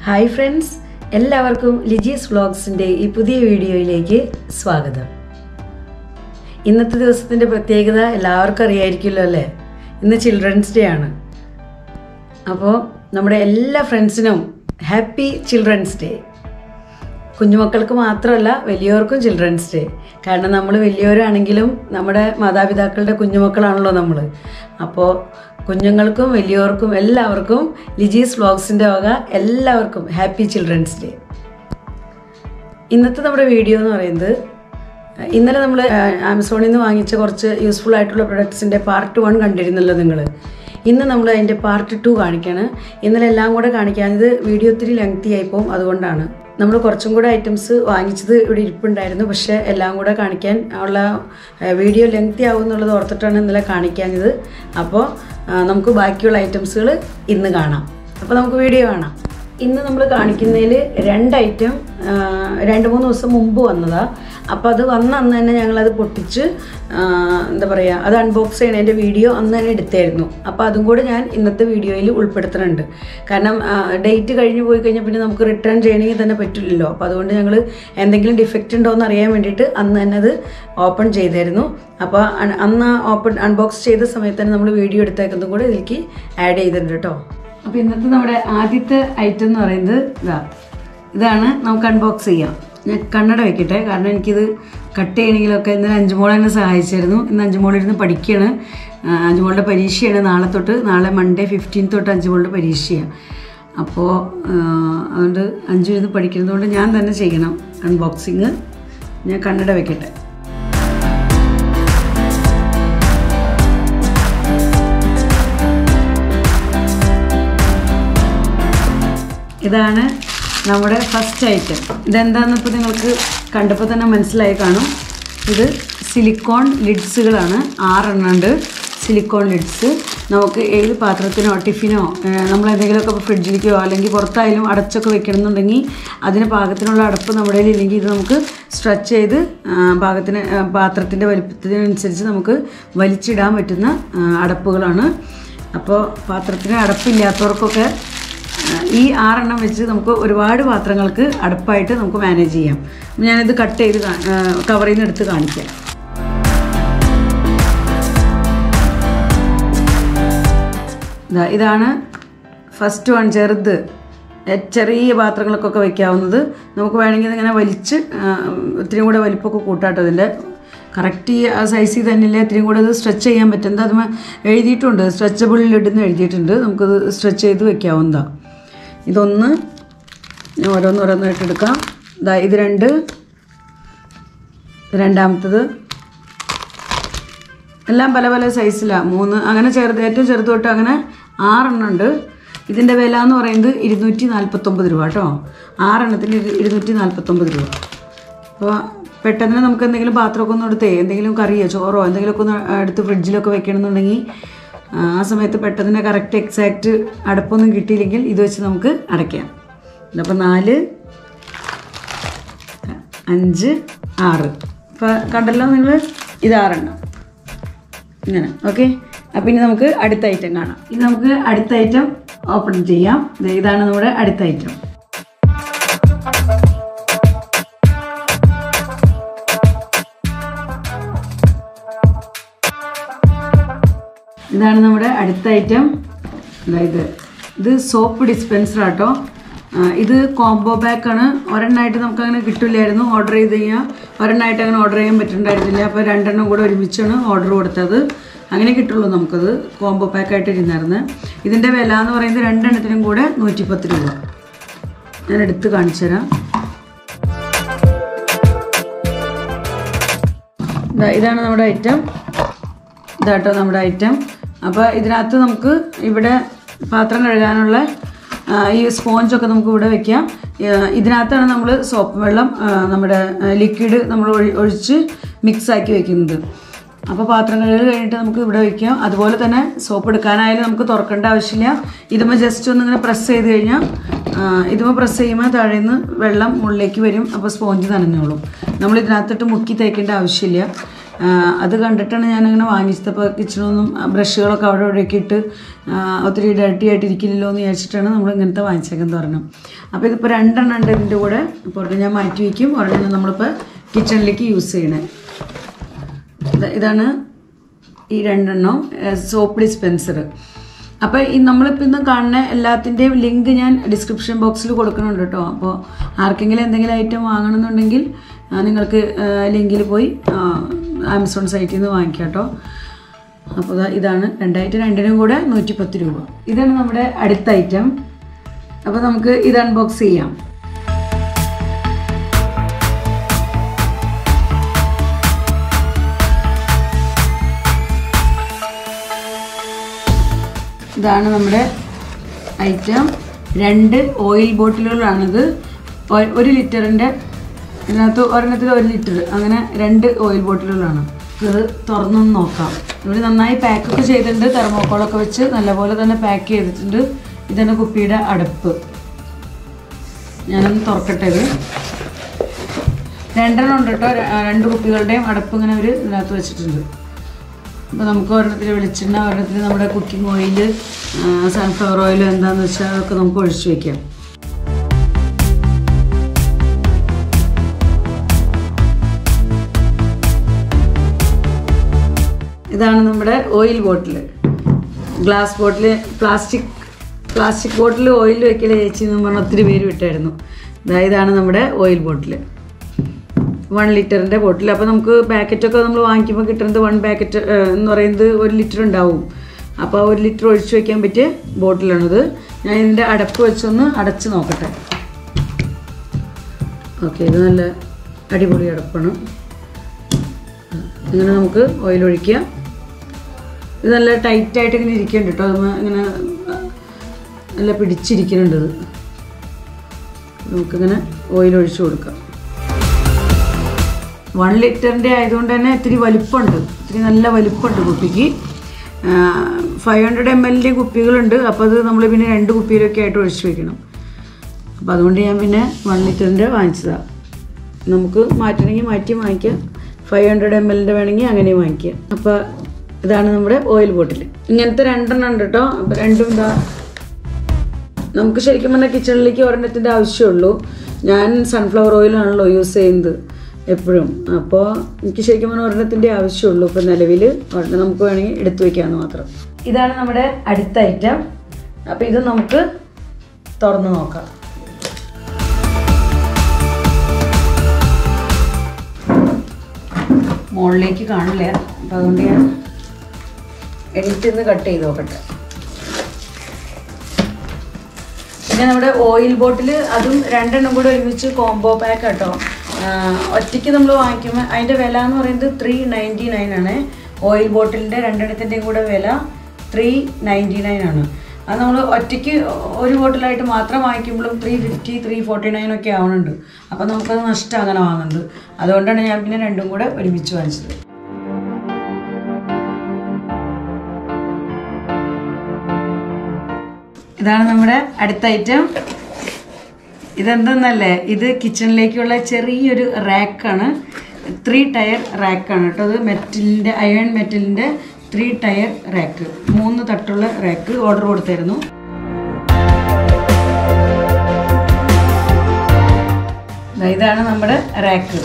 hi friends എല്ലാവർക്കും ലിജീസ് വ്ളോഗ്സിൻ്റെ ഈ പുതിയ വീഡിയോയിലേക്ക് സ്വാഗതം ഇന്നത്തെ ദിവസത്തിൻ്റെ പ്രത്യേകത എല്ലാവർക്കും അറിയായിരിക്കുമല്ലോ അല്ലേ ഇന്ന് ചിൽഡ്രൻസ് ഡേ ആണ് അപ്പോൾ നമ്മുടെ എല്ലാ ഫ്രണ്ട്സിനും ഹാപ്പി ചിൽഡ്രൻസ് ഡേ കുഞ്ഞുമക്കൾക്ക് മാത്രമല്ല വലിയവർക്കും ചിൽഡ്രൻസ് ഡേ കാരണം നമ്മൾ വലിയവരാണെങ്കിലും നമ്മുടെ മാതാപിതാക്കളുടെ കുഞ്ഞുമക്കളാണല്ലോ നമ്മൾ അപ്പോൾ കുഞ്ഞുങ്ങൾക്കും വലിയവർക്കും എല്ലാവർക്കും ലിജീസ് വ്ളോഗ്സിൻ്റെ വക എല്ലാവർക്കും ഹാപ്പി ചിൽഡ്രൻസ് ഡേ ഇന്നത്തെ നമ്മുടെ വീഡിയോ എന്ന് പറയുന്നത് ഇന്നലെ നമ്മൾ ആമസോണിൽ നിന്ന് വാങ്ങിച്ച കുറച്ച് യൂസ്ഫുൾ ആയിട്ടുള്ള പ്രൊഡക്ട്സിൻ്റെ പാർട്ട് വൺ കണ്ടിരുന്നല്ലോ നിങ്ങൾ ഇന്ന് നമ്മൾ അതിൻ്റെ പാർട്ട് ടു കാണിക്കുകയാണ് ഇന്നലെ എല്ലാം കൂടെ കാണിക്കാൻ ഇത് വീഡിയോ ഒത്തിരി ലെങ്തി ആയിപ്പോവും അതുകൊണ്ടാണ് നമ്മൾ കുറച്ചും കൂടെ ഐറ്റംസ് വാങ്ങിച്ചത് ഇവിടെ ഇരിപ്പുണ്ടായിരുന്നു പക്ഷേ എല്ലാം കൂടെ കാണിക്കാൻ ഉള്ള വീഡിയോ ലെങ്തി ആവും എന്നുള്ളത് ഓർത്തിട്ടാണ് ഇന്നലെ കാണിക്കാഞ്ഞത് അപ്പോൾ നമുക്ക് ബാക്കിയുള്ള ഐറ്റംസുകൾ ഇന്ന് കാണാം അപ്പോൾ നമുക്ക് വീഡിയോ കാണാം ഇന്ന് നമ്മൾ കാണിക്കുന്നതിൽ രണ്ട് ഐറ്റം രണ്ട് മൂന്ന് ദിവസം മുമ്പ് വന്നതാണ് അപ്പോൾ അത് വന്ന അന്ന് തന്നെ ഞങ്ങളത് പൊട്ടിച്ച് ആ, എന്താ പറയുക അത് അൺബോക്സ് ചെയ്യണതിൻ്റെ വീഡിയോ അന്ന് തന്നെ എടുത്തായിരുന്നു അപ്പോൾ അതും കൂടെ ഞാൻ ഇന്നത്തെ വീഡിയോയിൽ ഉൾപ്പെടുത്തുന്നുണ്ട് കാരണം ഡേറ്റ് കഴിഞ്ഞ് പോയി കഴിഞ്ഞാൽ പിന്നെ നമുക്ക് റിട്ടേൺ ചെയ്യണമെങ്കിൽ തന്നെ പറ്റില്ലല്ലോ അപ്പോൾ അതുകൊണ്ട് ഞങ്ങൾ എന്തെങ്കിലും ഡിഫക്റ്റ് ഉണ്ടോ എന്ന് അറിയാൻ വേണ്ടിയിട്ട് അന്ന് തന്നെ അത് ഓപ്പൺ ചെയ്തായിരുന്നു അപ്പോൾ അ- അന്ന് ഓപ്പൺ അൺബോക്സ് ചെയ്ത സമയത്ത് തന്നെ നമ്മൾ വീഡിയോ എടുത്തേക്കുന്നതും കൂടെ ഇതിലേക്ക് ആഡ് ചെയ്തിട്ടുണ്ട് കേട്ടോ അപ്പോൾ ഇന്നത്തെ നമ്മുടെ ആദ്യത്തെ ഐറ്റം എന്ന് പറയുന്നത് ഇതാ ഇതാണ് നമുക്ക് അൺബോക്സ് ചെയ്യാം ഞാൻ കണ്ണട വെക്കട്ടെ കാരണം എനിക്കിത് കട്ട് ചെയ്യണമെങ്കിലൊക്കെ ഇന്നലെ അഞ്ചുമോൾ എന്നെ സഹായിച്ചായിരുന്നു ഇന്ന് അഞ്ചുമോളിരുന്ന് പഠിക്കുകയാണ് ആ, അഞ്ചുമോളുടെ പരീക്ഷയാണ് നാളെ തൊട്ട് നാളെ മൺഡേ ഫിഫ്റ്റീൻ തൊട്ട് അഞ്ചുമോളുടെ പരീക്ഷയാണ് അപ്പോൾ ആ, അതുകൊണ്ട് അഞ്ചു ഇരുന്ന് പഠിക്കുന്നതുകൊണ്ട് ഞാൻ തന്നെ ചെയ്യണം അൺബോക്സിങ് ഞാൻ കണ്ണട വെക്കട്ടെ ഇതാണ് നമ്മുടെ ഫസ്റ്റ് ഐറ്റം ഇതെന്താണെന്ന് ഇപ്പോൾ നിങ്ങൾക്ക് കണ്ടപ്പോൾ തന്നെ മനസ്സിലായി കാണും ഇത് സിലിക്കോൺ ലിഡ്സുകളാണ് ആറെണ്ണം ഉണ്ട് സിലിക്കോൺ ലിഡ്സ് നമുക്ക് ഏത് പാത്രത്തിനോ ടിഫിനോ ഏഹ്, നമ്മൾ എന്തെങ്കിലുമൊക്കെ ഇപ്പോൾ ഫ്രിഡ്ജിലേക്കോ അല്ലെങ്കിൽ പുറത്തായാലും അടച്ചൊക്കെ വെക്കണമെന്നുണ്ടെങ്കിൽ അതിന് പാകത്തിനുള്ള അടപ്പ് നമ്മുടെ കയ്യിൽ ഇല്ലെങ്കിൽ ഇത് നമുക്ക് സ്ട്രെച്ച് ചെയ്ത് ആ, പാകത്തിന് ആ, പാത്രത്തിൻ്റെ വലിപ്പത്തിനനുസരിച്ച് നമുക്ക് വലിച്ചിടാൻ പറ്റുന്ന ആ, അടപ്പുകളാണ് അപ്പോൾ പാത്രത്തിന് അടപ്പില്ലാത്തവർക്കൊക്കെ ഈ ആറെണ്ണം വെച്ച് നമുക്ക് ഒരുപാട് പാത്രങ്ങൾക്ക് അടുപ്പായിട്ട് നമുക്ക് മാനേജ് ചെയ്യാം ഞാനിത് കട്ട് ചെയ്ത് കവറിൽ നിന്ന് എടുത്ത് കാണിക്കാം ദാ ഇതാണ് ഫസ്റ്റ് വൺ ചെറുത് ഏ- ചെറിയ പാത്രങ്ങൾക്കൊക്കെ വെക്കാവുന്നത് നമുക്ക് വേണമെങ്കിൽ ഇങ്ങനെ വലിച്ച് ആ, ഇത്തിരിയും കൂടെ വലിപ്പമൊക്കെ കൂട്ടാട്ടോ ഇതിൻ്റെ കറക്റ്റ് ഈ സൈസിൽ തന്നെയില്ല ഇത്തിരിയും കൂടെ ഇത് സ്ട്രെച്ച് ചെയ്യാൻ പറ്റുന്നത് അത് എഴുതിയിട്ടുണ്ട് സ്ട്രെച്ചബിൾ ലിഡെന്ന് എഴുതിയിട്ടുണ്ട് നമുക്കത് സ്ട്രെച്ച് ചെയ്ത് വെക്കാവുന്നതാണ് ഇതൊന്ന് ഞാൻ ഓരോന്നോരോന്നായിട്ട് എടുക്കാം ഇതാ ഇത് രണ്ട് ഇത് രണ്ടാമത്തത് എല്ലാം പല പല സൈസിലാണ് മൂന്ന് അങ്ങനെ ചെറുത് ഏറ്റവും ചെറുത് തൊട്ട് അങ്ങനെ ആറെണ്ണം ഉണ്ട് ഇതിൻ്റെ വില എന്ന് പറയുന്നത് ഇരുന്നൂറ്റി നാൽപ്പത്തൊമ്പത് രൂപ കേട്ടോ ആറെണ്ണത്തിന് ഇരു- ഇരുന്നൂറ്റി നാൽപ്പത്തൊമ്പത് രൂപ അപ്പോൾ പെട്ടെന്ന് നമുക്ക് എന്തെങ്കിലും പാത്രമൊക്കെ ഒന്ന് എടുത്തേ എന്തെങ്കിലും കറിയോ ചോറോ എന്തെങ്കിലുമൊക്കെ ഒന്ന് എടുത്ത് ഫ്രിഡ്ജിലൊക്കെ വെക്കണമെന്നുണ്ടെങ്കിൽ ആ സമയത്ത് പെട്ടെന്ന് കറക്റ്റ് എക്സാക്റ്റ് അടപ്പൊന്നും കിട്ടിയില്ലെങ്കിൽ ഇത് വെച്ച് നമുക്ക് അടയ്ക്കാം അപ്പോൾ നാല് അഞ്ച് ആറ് അപ്പോൾ കണ്ടല്ലോ നിങ്ങൾ ഇത് ആറെണ്ണം ഇങ്ങനെ ഓക്കെ അപ്പം ഇനി നമുക്ക് അടുത്ത ഐറ്റം കാണാം ഇനി നമുക്ക് അടുത്ത ഐറ്റം ഓപ്പൺ ചെയ്യാം ദേ ഇതാണ് നമ്മുടെ അടുത്ത ഐറ്റം ഇതാണ് നമ്മുടെ അടുത്ത ഐറ്റം അതായത് ഇത് സോപ്പ് ഡിസ്പെൻസർ ആട്ടോ ആ, ഇത് കോംബോ പാക്ക് ആണ് ഒരെണ്ണമായിട്ട് നമുക്ക് അങ്ങനെ കിട്ടില്ലായിരുന്നു ഓർഡർ ചെയ്ത് കഴിഞ്ഞാൽ ഒരെണ്ണമായിട്ട് അങ്ങനെ ഓർഡർ ചെയ്യാൻ പറ്റുന്നുണ്ടായിരുന്നില്ല അപ്പോൾ രണ്ടെണ്ണം കൂടെ ഒരുമിച്ചാണ് ഓർഡർ കൊടുത്തത് അങ്ങനെ കിട്ടുള്ളൂ നമുക്കത് കോംബോ പാക്കായിട്ട് ഇരുന്നായിരുന്നു ഇതിൻ്റെ വില എന്ന് പറയുന്നത് രണ്ടെണ്ണത്തിനും കൂടെ നൂറ്റിപ്പത്ത് രൂപ ഞാൻ എടുത്ത് കാണിച്ചു തരാം ദാ ഇതാണ് നമ്മുടെ ഐറ്റം ഇതാട്ടോ നമ്മുടെ ഐറ്റം അപ്പോൾ ഇതിനകത്ത് നമുക്ക് ഇവിടെ പാത്രം കഴുകാനുള്ള ആ, ഈ സ്പോഞ്ചൊക്കെ നമുക്ക് ഇവിടെ വെക്കാം ആ, ഇതിനകത്താണ് നമ്മൾ സോപ്പ് വെള്ളം ആ, നമ്മുടെ ലിക്വിഡ് നമ്മൾ ഒഴി ഒഴിച്ച് മിക്സ് ആക്കി വെക്കുന്നത് അപ്പോൾ പാത്രം കഴുകൽ കഴിഞ്ഞിട്ട് നമുക്ക് ഇവിടെ വെക്കാം അതുപോലെ തന്നെ സോപ്പ് എടുക്കാനായാലും നമുക്ക് തുറക്കേണ്ട ആവശ്യമില്ല ഇതുമ്പോൾ ജസ്റ്റ് ഒന്ന് ഇങ്ങനെ പ്രസ് ചെയ്ത് കഴിഞ്ഞാൽ ഇതുമ്പോൾ പ്രസ് ചെയ്യുമ്പോൾ താഴെ നിന്ന് വെള്ളം മുകളിലേക്ക് വരും അപ്പോൾ സ്പോഞ്ച് നനഞ്ഞോളും നമ്മൾ ഇതിനകത്തിട്ട് മുക്കി തേക്കേണ്ട ആവശ്യമില്ല ആ, അത് കണ്ടിട്ടാണ് ഞാനങ്ങനെ വാങ്ങിച്ചത് അപ്പോൾ കിച്ചണൊന്നും ബ്രഷുകളൊക്കെ അവിടെ ഇവിടെയൊക്കെ ഇട്ട് ആ, ഒത്തിരി ഡർട്ടി ആയിട്ട് ഇരിക്കില്ലല്ലോ എന്ന് വിചാരിച്ചിട്ടാണ് നമ്മൾ ഇങ്ങനത്തെ വാങ്ങിച്ചേക്കെന്ന് പറഞ്ഞു അപ്പോൾ ഇതിപ്പോൾ രണ്ടെണ്ണം ഉണ്ട് ഇതിൻ്റെ കൂടെ അപ്പോൾ ഒരെണ്ണം ഞാൻ മാറ്റി വയ്ക്കും ഒരെണ്ണം നമ്മളിപ്പോൾ കിച്ചണിലേക്ക് യൂസ് ചെയ്യണേ ഇത് ഇതാണ് ഈ രണ്ടെണ്ണം സോപ്പ് ഡിസ്പെൻസർ അപ്പോൾ ഈ നമ്മളിപ്പോൾ ഇന്ന് കാണുന്ന എല്ലാത്തിൻ്റെയും ലിങ്ക് ഞാൻ ഡിസ്ക്രിപ്ഷൻ ബോക്സിൽ കൊടുക്കുന്നുണ്ട് കേട്ടോ അപ്പോൾ ആർക്കെങ്കിലും എന്തെങ്കിലും ഐറ്റം വാങ്ങണമെന്നുണ്ടെങ്കിൽ ആ, നിങ്ങൾക്ക് ലിങ്കിൽ പോയി ആ, ആമസോൺ സൈറ്റിൽ നിന്ന് വാങ്ങിക്കാം കേട്ടോ അപ്പോൾ ദാ ഇതാണ് രണ്ടായിട്ട് രണ്ടിനും കൂടെ നൂറ്റി പത്ത് രൂപ ഇതാണ് നമ്മുടെ അടുത്ത ഐറ്റം അപ്പോൾ നമുക്ക് ഇത് അൺബോക്സ് ചെയ്യാം ഇതാണ് നമ്മുടെ ഐറ്റം രണ്ട് ഓയിൽ ബോട്ടിലുകളാണിത് ഒ- ഒരു ലിറ്ററിൻ്റെ ഇതിനകത്ത് ഒരെണ്ണത്തിൽ ഒരു ലിറ്റർ അങ്ങനെ രണ്ട് ഓയിൽ ബോട്ടിലുകളാണ് ഇത് തുറന്നൊന്ന് നോക്കാം ഇവർ നന്നായി പാക്കൊക്കെ ചെയ്തിട്ടുണ്ട് തെർമോക്കോളൊക്കെ വെച്ച് നല്ലപോലെ തന്നെ പാക്ക് ചെയ്തിട്ടുണ്ട് ഇതാണ് കുപ്പിയുടെ അടപ്പ് ഞാനൊന്ന് തുറക്കട്ടെ ഇത് രണ്ടെണ്ണം ഉണ്ട് കേട്ടോ ര- രണ്ട് കുപ്പികളുടെയും അടപ്പ് ഇങ്ങനെ അവർ ഇതിനകത്ത് വെച്ചിട്ടുണ്ട് അപ്പോൾ നമുക്ക് ഒരെണ്ണത്തിൽ വെളിച്ചെണ്ണ ഒരെണ്ണത്തിൽ നമ്മുടെ കുക്കിംഗ് ഓയിൽ സൺഫ്ലവർ ഓയിൽ എന്താണെന്ന് വെച്ചാൽ അതൊക്കെ നമുക്ക് ഒഴിച്ചു വയ്ക്കാം ഇതാണ് നമ്മുടെ oil bottle glass bottle plastic plastic bottle oil വെക്കലേ ചേച്ചി എന്ന് പറഞ്ഞ ഒത്തിരി പേര് വിട്ടായിരുന്നു ദാ ഇതാണ് നമ്മുടെ ഓയിൽ ബോട്ടിൽ വൺ ലിറ്ററിൻ്റെ ബോട്ടിൽ അപ്പോൾ നമുക്ക് പാക്കറ്റൊക്കെ നമ്മൾ വാങ്ങിക്കുമ്പോൾ കിട്ടുന്നത് വൺ പാക്കറ്റ് എന്ന് പറയുന്നത് ഒരു ലിറ്റർ ഉണ്ടാവും അപ്പോൾ ആ ഒരു ലിറ്റർ ഒഴിച്ചു വയ്ക്കാൻ പറ്റിയ ബോട്ടിലാണിത് ഞാൻ ഇതിൻ്റെ അടപ്പ് വെച്ചൊന്ന് അടച്ച് നോക്കട്ടെ ഓക്കെ ഇത് നല്ല അടിപൊളി അടപ്പാണ് ഇങ്ങനെ നമുക്ക് ഓയിൽ ഒഴിക്കുക ഇത് നല്ല ടൈറ്റായിട്ട് ഇങ്ങനെ ഇരിക്കുന്നുണ്ട് കേട്ടോ അത് ഇങ്ങനെ നല്ല പിടിച്ചിരിക്കുന്നുണ്ട് ഇത് നമുക്കിങ്ങനെ ഓയിൽ ഒഴിച്ചു കൊടുക്കാം വൺ ലിറ്ററിൻ്റെ ആയതുകൊണ്ട് തന്നെ ഇത്തിരി വലിപ്പമുണ്ട് ഇത്തിരി നല്ല വലിപ്പമുണ്ട് കുപ്പിക്ക് ഫൈവ് ഹൺഡ്രഡ് എം എല്ലിൻ്റെ കുപ്പികളുണ്ട് അപ്പോൾ അത് നമ്മൾ പിന്നെ രണ്ട് കുപ്പിയിലൊക്കെ ആയിട്ട് ഒഴിച്ചു വെക്കണം അപ്പോൾ അതുകൊണ്ട് ഞാൻ പിന്നെ വൺ ലിറ്ററിൻ്റെ വാങ്ങിച്ചതാണ് നമുക്ക് മാറ്റണമെങ്കിൽ മാറ്റി വാങ്ങിക്കാം ഫൈവ് ഹൺഡ്രഡ് എം എല്ലിൻ്റെ വേണമെങ്കിൽ അങ്ങനെ വാങ്ങിക്കാം അപ്പോൾ ഇതാണ് നമ്മുടെ ഓയിൽ ബോട്ടിൽ ഇങ്ങനത്തെ രണ്ടെണ്ണം ഉണ്ട് കേട്ടോ അപ്പോൾ രണ്ടും ഇതാ നമുക്ക് ശരിക്കും പറഞ്ഞാൽ കിച്ചണിലേക്ക് ഒരെണ്ണത്തിൻ്റെ ആവശ്യമുള്ളൂ ഞാൻ സൺഫ്ലവർ ഓയിലാണല്ലോ യൂസ് ചെയ്യുന്നത് എപ്പോഴും അപ്പോൾ എനിക്ക് ശരിക്കും പറഞ്ഞാൽ ഒരെണ്ണത്തിൻ്റെ ആവശ്യമുള്ളൂ ഇപ്പോൾ നിലവിൽ ഒരെണ്ണം നമുക്ക് വേണമെങ്കിൽ എടുത്തു വയ്ക്കാമെന്ന് മാത്രം ഇതാണ് നമ്മുടെ അടുത്ത ഐറ്റം അപ്പോൾ ഇത് നമുക്ക് തുറന്ന് നോക്കാം മുകളിലേക്ക് കാണില്ല അപ്പോൾ അതുകൊണ്ട് ഞാൻ എഡിറ്റ് നിന്ന് കട്ട് ചെയ്ത് നോക്കട്ടെ പിന്നെ നമ്മുടെ ഓയിൽ ബോട്ടിൽ അതും രണ്ടെണ്ണം കൂടെ ഒരുമിച്ച് കോംബോ പാക്ക് കേട്ടോ ഒറ്റയ്ക്ക് നമ്മൾ വാങ്ങിക്കുമ്പോൾ അതിൻ്റെ വില എന്ന് പറയുന്നത് ത്രീ നയൻറ്റി നയൻ ആണ് ഓയിൽ ബോട്ടിലിൻ്റെ രണ്ടെണ്ണത്തിൻ്റെയും കൂടെ വില ത്രീ നയൻറ്റി നയൻ ആണ് അത് നമ്മൾ ഒറ്റയ്ക്ക് ഒരു ബോട്ടിലായിട്ട് മാത്രം വാങ്ങിക്കുമ്പോഴും three fifty three forty nine ഒക്കെ ആവുന്നുണ്ട് അപ്പോൾ നമുക്കത് നഷ്ടം അങ്ങനെ വാങ്ങുന്നത് അതുകൊണ്ടാണ് ഞാൻ പിന്നെ രണ്ടും കൂടെ ഒരുമിച്ച് വാങ്ങിച്ചത് ഇതാണ് നമ്മുടെ അടുത്ത ഐറ്റം ഇതെന്തെന്നല്ലേ ഇത് കിച്ചണിലേക്കുള്ള ചെറിയൊരു റാക്കാണ് ത്രീ ടയർ റാക്കാണ് കേട്ടോ അത് മെറ്റലിൻ്റെ അയൺ മെറ്റലിൻ്റെ ത്രീ ടയർ റാക്ക് മൂന്ന് തട്ടുള്ള റാക്ക് ഓർഡർ കൊടുത്തായിരുന്നു ദാ ഇതാണ് നമ്മുടെ റാക്ക്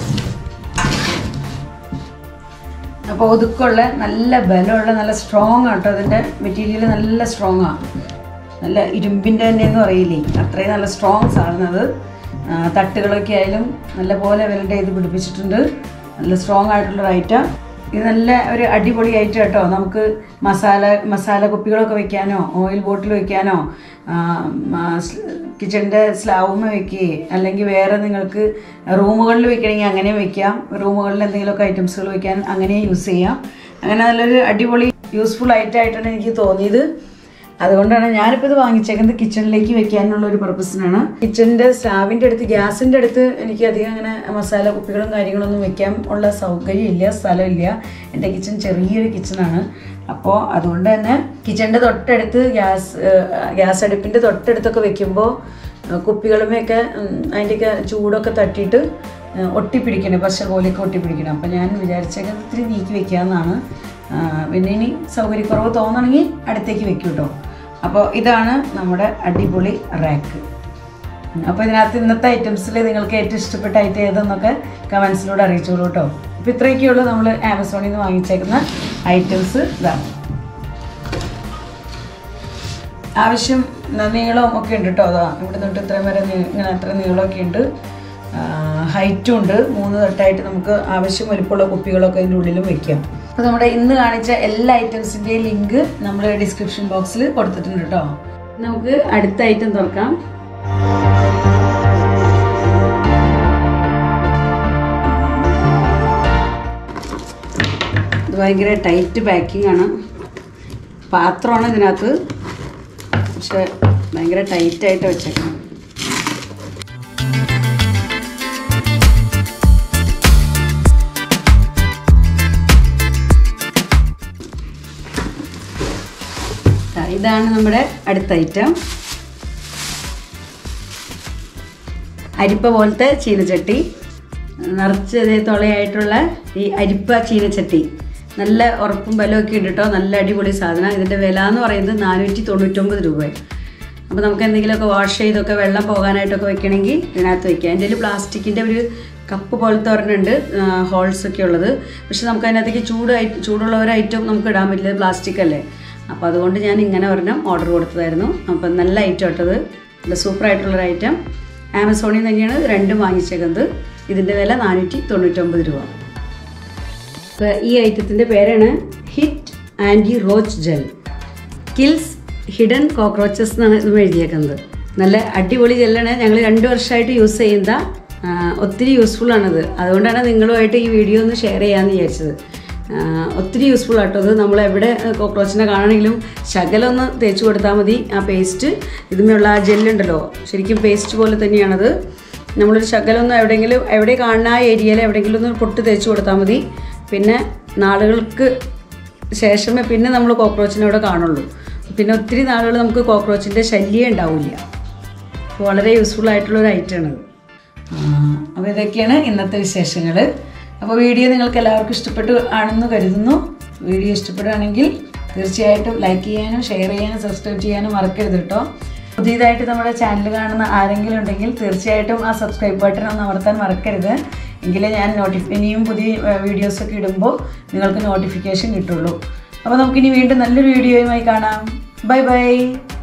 അപ്പോൾ ഒതുക്കമുള്ള നല്ല ബലമുള്ള നല്ല സ്ട്രോങ് ആട്ടോ അതിൻ്റെ മെറ്റീരിയൽ നല്ല സ്ട്രോങ് ആണ് നല്ല ഇരുമ്പിൻ്റെ തന്നെ എന്ന് പറയില്ലേ അത്രയും നല്ല സ്ട്രോങ് സാധനം അത് ആ, തട്ടുകളൊക്കെ ആയാലും നല്ല പോലെ വെൽഡ് ചെയ്ത് പിടിപ്പിച്ചിട്ടുണ്ട് നല്ല സ്ട്രോങ് ആയിട്ടുള്ള ഐറ്റം ഇത് നല്ല ഒരു അടിപൊളി ഐറ്റം കേട്ടോ നമുക്ക് മസാല മസാല കുപ്പികളൊക്കെ വെക്കാനോ ഓയിൽ ബോട്ടിൽ വെക്കാനോ കിച്ചണിൻ്റെ സ്ലാവുമ്മ വെക്കുകയെ അല്ലെങ്കിൽ വേറെ നിങ്ങൾക്ക് റൂമുകളിൽ വെക്കണമെങ്കിൽ അങ്ങനെ വെക്കാം റൂമുകളിൽ എന്തെങ്കിലുമൊക്കെ ഐറ്റംസുകൾ വെക്കാൻ അങ്ങനെ യൂസ് ചെയ്യാം അങ്ങനെ നല്ലൊരു അടിപൊളി യൂസ്ഫുൾ ആയിട്ടായിട്ടാണ് എനിക്ക് തോന്നിയത് അതുകൊണ്ടാണ് ഞാനിപ്പോൾ ഇത് വാങ്ങിച്ചേക്കുന്നത് കിച്ചണിലേക്ക് വെക്കാനുള്ള ഒരു പർപ്പസിനാണ് കിച്ചണിൻ്റെ സ്ലാവിൻ്റെ അടുത്ത് ഗ്യാസിൻ്റെ അടുത്ത് എനിക്ക് അധികം അങ്ങനെ മസാല കുപ്പികളും കാര്യങ്ങളൊന്നും വെക്കാൻ ഉള്ള സൗകര്യമില്ല സ്ഥലമില്ല എൻ്റെ കിച്ചൺ ചെറിയൊരു കിച്ചണാണ് അപ്പോൾ അതുകൊണ്ട് തന്നെ കിച്ചണിൻ്റെ തൊട്ടടുത്ത് ഗ്യാസ് ഗ്യാസ് അടുപ്പിൻ്റെ തൊട്ടടുത്തൊക്കെ വെക്കുമ്പോൾ കുപ്പികളുമൊക്കെ അതിൻ്റെയൊക്കെ ചൂടൊക്കെ തട്ടിയിട്ട് ഏഹ്, ഒട്ടിപ്പിടിക്കണം പശ പോലെയൊക്കെ ഒട്ടിപ്പിടിക്കണം അപ്പോൾ ഞാൻ വിചാരിച്ചേക്കാൻ ഇത്തിരി നീക്കി വെക്കാമെന്നാണ് ആ, പിന്നെ ഇനി സൗകര്യക്കുറവ് തോന്നണമെങ്കിൽ അടുത്തേക്ക് വെക്കും കേട്ടോ അപ്പോൾ ഇതാണ് നമ്മുടെ അടിപൊളി റാക്ക് അപ്പോൾ ഇതിനകത്ത് ഇന്നത്തെ ഐറ്റംസിൽ നിങ്ങൾക്ക് ഏറ്റവും ഇഷ്ടപ്പെട്ട ഐറ്റം ഏതെന്നൊക്കെ കമൻസിലൂടെ അറിയിച്ചോളൂ കേട്ടോ അപ്പോൾ ഇത്രയൊക്കെയുള്ളൂ നമ്മൾ ആമസോണിൽ നിന്ന് വാങ്ങിച്ചേക്കുന്ന ഐറ്റംസ് ഇതാണ് ആവശ്യം ന- നീളവും ഒക്കെ ഉണ്ട് കേട്ടോ അതാ ഇവിടെ തൊട്ട് ഇത്രയും വരെ നീ- ഇങ്ങനെ അത്ര നീളമൊക്കെ ഉണ്ട് ഹൈറ്റും ഉണ്ട് മൂന്ന് തട്ടായിട്ട് നമുക്ക് ആവശ്യം വലിപ്പമുള്ള കുപ്പികളൊക്കെ അതിൻ്റെ ഉള്ളിലും വെക്കാം അപ്പോൾ നമ്മുടെ ഇന്ന് കാണിച്ച എല്ലാ ഐറ്റംസിൻ്റെയും ലിങ്ക് നമ്മൾ ഡിസ്ക്രിപ്ഷൻ ബോക്സിൽ കൊടുത്തിട്ടുണ്ട് കേട്ടോ നമുക്ക് അടുത്ത ഐറ്റം തുറക്കാം ഇത് ഭയങ്കര ടൈറ്റ് പാക്കിംഗ് ആണ് പാത്രമാണ് ഇതിനകത്ത് പക്ഷെ ഭയങ്കര ടൈറ്റായിട്ട് വെച്ചേക്കണം ദാ ഇതാണ് നമ്മുടെ അടുത്ത ഐറ്റം അരിപ്പ പോലത്തെ ചീനച്ചട്ടി നിറച്ച് ഇതേ തുളയായിട്ടുള്ള ഈ അരിപ്പ ചീനച്ചട്ടി നല്ല ഉറപ്പും ബലമൊക്കെ ഉണ്ട് കേട്ടോ നല്ല അടിപൊളി സാധനം ഇതിൻ്റെ വില എന്ന് പറയുന്നത് നാനൂറ്റി തൊണ്ണൂറ്റൊമ്പത് രൂപ അപ്പോൾ നമുക്ക് എന്തെങ്കിലുമൊക്കെ വാഷ് ചെയ്തൊക്കെ വെള്ളം പോകാനായിട്ടൊക്കെ വെക്കണമെങ്കിൽ ഇതിനകത്ത് വെക്കാം എൻ്റെ പ്ലാസ്റ്റിക്കിൻ്റെ ഒരു കപ്പ് പോലത്തെ ഒരെണ്ണമുണ്ട് ഹോൾസ് ഒക്കെ ഉള്ളത് പക്ഷെ നമുക്ക് അതിനകത്തേക്ക് ചൂട് ഐ- ചൂടുള്ള ഒരു ഐറ്റം നമുക്ക് ഇടാൻ പറ്റില്ല പ്ലാസ്റ്റിക് അല്ലേ അപ്പോൾ അതുകൊണ്ട് ഞാൻ ഇങ്ങനെ ഒരെണ്ണം ഓർഡർ കൊടുത്തതായിരുന്നു അപ്പം നല്ല ഐറ്റം ഇട്ടത് നല്ല സൂപ്പറായിട്ടുള്ളൊരു ഐറ്റം ആമസോണിൽ നിന്ന് തന്നെയാണ് രണ്ടും വാങ്ങിച്ചേക്കുന്നത് ഇതിൻ്റെ വില നാനൂറ്റി തൊണ്ണൂറ്റൊമ്പത് രൂപ അപ്പോൾ ഈ ഐറ്റത്തിൻ്റെ പേരാണ് Hit anti roach gel kills hidden cockroaches എന്നാണ് ഇത് എഴുതിയേക്കുന്നത് നല്ല അടിപൊളി ജെല്ലാണ് ഞങ്ങൾ രണ്ട് വർഷമായിട്ട് യൂസ് ചെയ്യുന്ന ആ, ഒത്തിരി യൂസ്ഫുൾ ആണത് അതുകൊണ്ടാണ് നിങ്ങളുമായിട്ട് ഈ വീഡിയോ ഒന്ന് ഷെയർ ചെയ്യാമെന്ന് വിചാരിച്ചത് ആ, ഒത്തിരി യൂസ്ഫുൾ ആട്ടോ അത് നമ്മൾ എവിടെ കോക്രോച്ചിനെ കാണണമെങ്കിലും ശകലം ഒന്ന് തേച്ച് കൊടുത്താൽ മതി ആ പേസ്റ്റ് ഇതുമേയുള്ള ആ ജെല്ലുണ്ടല്ലോ ശരിക്കും പേസ്റ്റ് പോലെ തന്നെയാണത് നമ്മളൊരു ശകലം ഒന്ന് എവിടെയെങ്കിലും എവിടെ കാണുന്ന ആ ഏരിയയിൽ എവിടെയെങ്കിലും ഒന്ന് പൊട്ട് തേച്ച് കൊടുത്താൽ മതി പിന്നെ നാളുകൾക്ക് ശേഷമേ പിന്നെ നമ്മൾ കോക്രോച്ചിനെ അവിടെ കാണുള്ളൂ പിന്നെ ഒത്തിരി നാളുകൾ നമുക്ക് കോക്രോച്ചിൻ്റെ ശല്യം ഉണ്ടാവില്ല അപ്പോൾ വളരെ യൂസ്ഫുൾ ആയിട്ടുള്ള ഒരു ഐറ്റമാണിത് അപ്പോൾ ഇതൊക്കെയാണ് ഇന്നത്തെ വിശേഷങ്ങൾ അപ്പോൾ വീഡിയോ നിങ്ങൾക്ക് എല്ലാവർക്കും ഇഷ്ടപ്പെട്ടു ആണെന്ന് കരുതുന്നു വീഡിയോ ഇഷ്ടപ്പെടുകയാണെങ്കിൽ തീർച്ചയായിട്ടും ലൈക്ക് ചെയ്യാനും ഷെയർ ചെയ്യാനും സബ്സ്ക്രൈബ് ചെയ്യാനും മറക്കരുത് കേട്ടോ പുതിയതായിട്ട് നമ്മുടെ ചാനൽ കാണുന്ന ആരെങ്കിലും ഉണ്ടെങ്കിൽ തീർച്ചയായിട്ടും ആ സബ്സ്ക്രൈബ് ബട്ടൺ ഒന്ന് അമർത്താൻ മറക്കരുത് എങ്കിലേ ഞാൻ നോട്ടിഫി ഇനിയും പുതിയ വീഡിയോസൊക്കെ ഇടുമ്പോൾ നിങ്ങൾക്ക് നോട്ടിഫിക്കേഷൻ കിട്ടുള്ളൂ അപ്പോൾ നമുക്കിനി വീണ്ടും നല്ലൊരു വീഡിയോയുമായി കാണാം ബൈ ബൈ